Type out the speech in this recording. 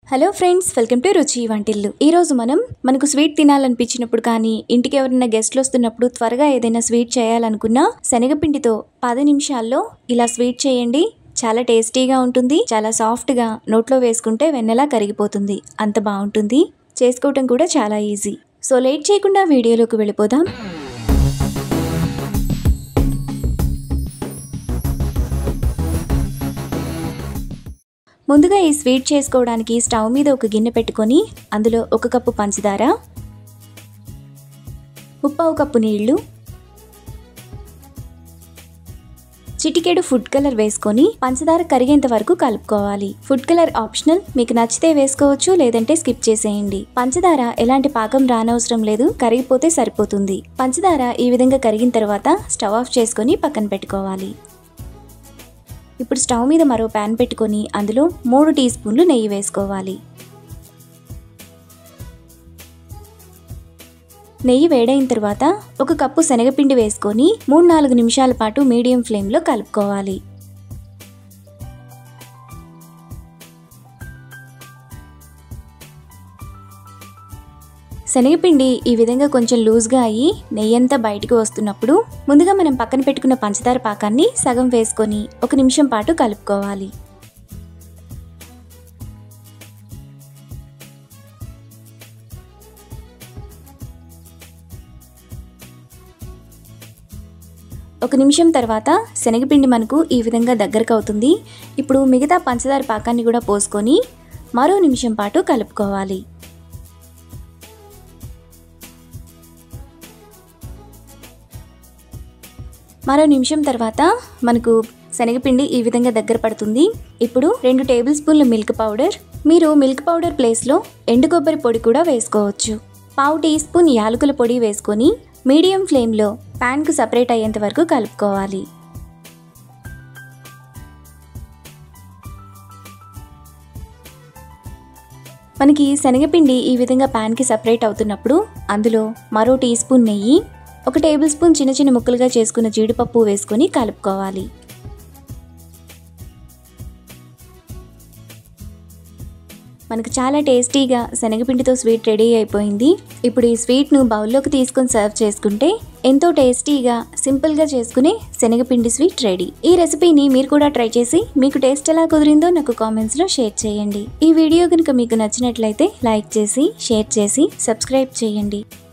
hello friends welcome to రుచి వంటిల్లు ఈ రోజు మనం మనకు స్వీట్ తినాలనిపించినప్పుడు కానీ ఇంటికి ఎవరైనా గెస్ట్లు వస్తున్నప్పుడు త్వరగా ఏదైనా స్వీట్ చేయాలనుకున్నా శనగపిండితో పది నిమిషాల్లో ఇలా స్వీట్ చేయండి చాలా టేస్టీగా ఉంటుంది చాలా సాఫ్ట్గా నోట్లో వేసుకుంటే వెన్నెలా కరిగిపోతుంది అంత బాగుంటుంది చేసుకోవటం కూడా చాలా ఈజీ సో లేట్ చేయకుండా వీడియోలోకి వెళ్ళిపోదాం ముందుగా ఈ స్వీట్ చేసుకోవడానికి స్టవ్ మీద ఒక గిన్నె పెట్టుకొని అందులో ఒక కప్పు పంచదార ముప్పావు కప్పు నీళ్లు చిటికెడు ఫుడ్ కలర్ వేసుకొని పంచదార కరిగేంత వరకు కలుపుకోవాలి ఫుడ్ కలర్ ఆప్షనల్ మీకు నచ్చితే వేసుకోవచ్చు లేదంటే స్కిప్ చేసేయండి పంచదార ఎలాంటి పాకం రానవసరం లేదు కరిగిపోతే సరిపోతుంది పంచదార ఈ విధంగా కరిగిన తర్వాత స్టవ్ ఆఫ్ చేసుకొని పక్కన పెట్టుకోవాలి ఇప్పుడు స్టవ్ మీద మరో ప్యాన్ పెట్టుకొని అందులో మూడు టీ స్పూన్లు నెయ్యి వేసుకోవాలి నెయ్యి వేడైన తర్వాత ఒక కప్పు శనగపిండి వేసుకొని మూడు నాలుగు నిమిషాల పాటు మీడియం ఫ్లేమ్లో కలుపుకోవాలి శనగపిండి ఈ విధంగా కొంచెం లూజ్గా అయ్యి నెయ్యంతా బయటకు వస్తున్నప్పుడు ముందుగా మనం పక్కన పెట్టుకున్న పంచదార పాకాన్ని సగం వేసుకొని ఒక నిమిషం పాటు కలుపుకోవాలి ఒక నిమిషం తర్వాత శనగపిండి మనకు ఈ విధంగా దగ్గరకు అవుతుంది ఇప్పుడు మిగతా పంచదార పాకాన్ని కూడా పోసుకొని మరో నిమిషం పాటు కలుపుకోవాలి మరో నిమిషం తర్వాత మనకు శనగపిండి ఈ విధంగా దగ్గర పడుతుంది ఇప్పుడు రెండు టేబుల్ స్పూన్ల మిల్క్ పౌడర్ మీరు మిల్క్ పౌడర్ ప్లేస్లో ఎండు కొబ్బరి పొడి కూడా వేసుకోవచ్చు పావు టీ స్పూన్ యాలకుల పొడి వేసుకొని మీడియం ఫ్లేమ్లో ప్యాన్కు సపరేట్ అయ్యేంత వరకు కలుపుకోవాలి మనకి శనగపిండి ఈ విధంగా ప్యాన్కి సపరేట్ అవుతున్నప్పుడు అందులో మరో టీ స్పూన్ నెయ్యి ఒక టేబుల్ స్పూన్ చిన్న చిన్న ముక్కలుగా చేసుకున్న జీడిపప్పు వేసుకొని కలుపుకోవాలి మనకు చాలా టేస్టీగా శనగపిండితో స్వీట్ రెడీ అయిపోయింది ఇప్పుడు ఈ స్వీట్ను బౌల్లోకి తీసుకొని సర్వ్ చేసుకుంటే ఎంతో టేస్టీగా సింపుల్గా చేసుకునే శనగపిండి స్వీట్ రెడీ ఈ రెసిపీని మీరు కూడా ట్రై చేసి మీకు టేస్ట్ ఎలా కుదిరిందో నాకు కామెంట్స్లో షేర్ చేయండి ఈ వీడియో కనుక మీకు నచ్చినట్లయితే లైక్ చేసి షేర్ చేసి సబ్స్క్రైబ్ చేయండి